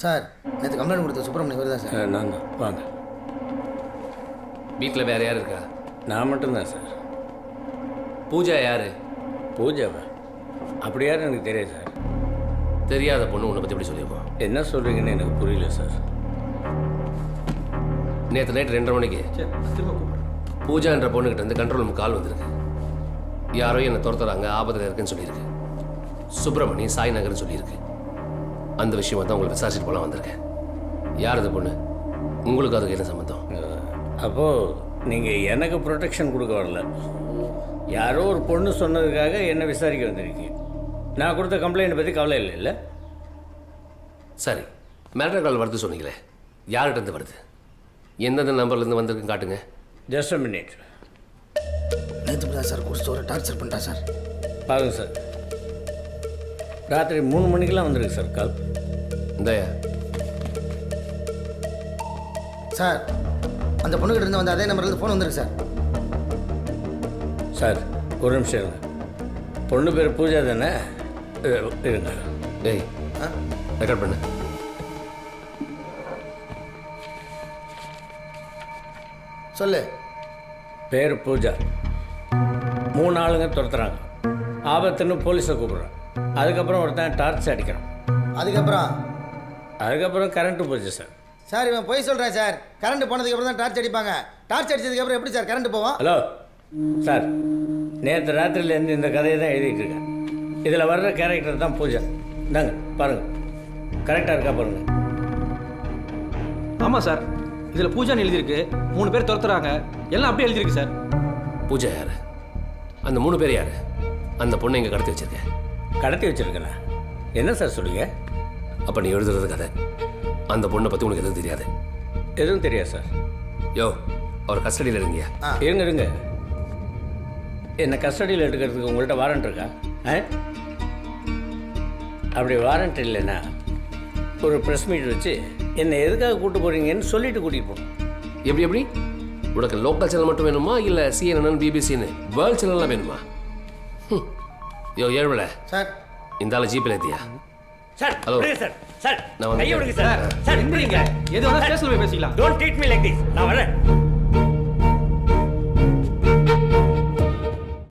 Sir நேற்று complaint கொடுத்த சுப்பிரமணியம் வருதா சார் அஹ், நான் தான் வாங்க வீட்டில் வேற யார் இருக்கா நான் மட்டும்தான் சார் பூஜா யாரு பூஜாவா அப்படி யாரும் எனக்கு தெரியாது சார் தெரியாத பொண்ணு உன்னை பற்றி எப்படி சொல்லியிருக்கோம் என்ன சொல்கிறீங்கன்னு எனக்கு புரியல சார் நேற்று நைட் ரெண்டரை மணிக்கு பூஜான்ற பொண்ணுகிட்ட இருந்து கண்ட்ரோல் ரூம் கால் வந்திருக்கு யாரோ என்னை துரத்துறாங்க ஆபத்தில் இருக்குன்னு சொல்லியிருக்கு சுப்பிரமணி சாய் நகர்னு சொல்லியிருக்கு அந்த விஷயமா தான் உங்களை விசாரிச்சுட்டு போலாம் வந்திருக்கேன் யார் அந்த பொண்ணு உங்களுக்கு அதுக்கு என்ன சம்மந்தம் அப்போது நீங்கள் எனக்கு ப்ரொடெக்ஷன் கொடுக்க வரல யாரோ ஒரு பொண்ணு சொன்னதுக்காக என்னை விசாரிக்க வந்திருக்கீங்க நான் கொடுத்த கம்ப்ளைண்ட் பற்றி கவலை இல்லை இல்லை சரி மேட்டர் கால் வருது சொன்னீங்களே யார்கிட்ட இருந்து வருது எந்தெந்த நம்பர்லேருந்து வந்திருக்குன்னு காட்டுங்க ஜஸ்ட் அ மினிட் நேற்று தான் சார் குடிச்சிட்டு ஒரு டார்ச்சர் பண்ணிட்டா சார் பாருங்க சார் ராத்திரி மூணு மணிக்கெல்லாம் வந்திருக்கு சார் கால் இந்தாயா சார் அந்த பொண்ணுகிட்ட இருந்து வந்து அதே நம்பர்லேருந்து ஃபோன் வந்திருக்கு சார் சார் ஒரு நிமிஷம் இருங்க பொண்ணு பேர் பூஜா தானே அஹ், இருங்க டேய் ஆ ரெக்கார்ட் பண்ணு சொல்லு பேர் பூஜா மூணு ஆளுங்க துரத்துறாங்க ஆபத்துன்னு போலீஸை கூப்பிட்றான் அதுக்கப்புறம் ஒருத்தன் டார்ச் அடிக்கிறான் அதுக்கப்புறம் அதுக்கப்புறம் கரண்ட்டு போச்சு சார் சார் இவன் பொய் சொல்கிறேன் சார் கரண்ட் போனதுக்கப்புறம் தான் டார்ச் அடிப்பாங்க டார்ச் அடிச்சதுக்கப்புறம் எப்படி சார் கரண்ட் போவோம் ஹலோ சார் நேற்று ராத்திரிலேருந்து இந்த கதையை தான் எழுதிட்டு இருக்கேன் இதில் வர்ற கேரக்டர் தான் பூஜா இந்தாங்க பாருங்கள் கரெக்டாக இருக்கா பாருங்கள் ஆமாம் சார் இதில் பூஜான்னு எழுதியிருக்கு மூணு பேர் துரத்துறாங்க எல்லாம் அப்படியே எழுதியிருக்கு சார் பூஜா யாரு அந்த மூணு பேர் யாரு அந்த பொண்ணை இங்கே கடத்தி வச்சிருக்கேன் கடத்தி வச்சிருக்கேண்ணா என்ன சார் சொல்லுங்க அப்போ நீ எழுதுறது கதை அந்த பொண்ணை பற்றி உனக்கு எதுவும் தெரியாது எதுவும் தெரியாது சார் யோ அவர் கஸ்டடியில் இருங்கயா இருங்க இருங்க என்னை கஸ்டடியில் எடுக்கிறதுக்கு உங்கள்கிட்ட வாரண்ட் இருக்கா ஆ அப்படி வாரண்ட் இல்லைன்னா ஒரு ப்ரெஸ் மீட் வச்சு என்னை எதுக்காக கூட்டு போகிறீங்கன்னு சொல்லிட்டு கூட்டிகிட்டு போகணும் எப்படி எப்படி உனக்கு லோக்கல் சேனல் மட்டும் வேணுமா இல்லை சிஎன்என் பிபிசின்னு வேர்ல்ட் சேனல்லாம் வேணுமா ஹம். யோ ஏழுமலை சார் இந்த ஆள் ஜிபில் ஏத்தியா சார் Hello. விடுங்க சார் சார் நான் வந்து கையை விடுங்க சார் சார் விடுங்க எது வேணா ஸ்டேஷனில் போய் பேசிக்கலாம் don't treat me like this நான் வரேன்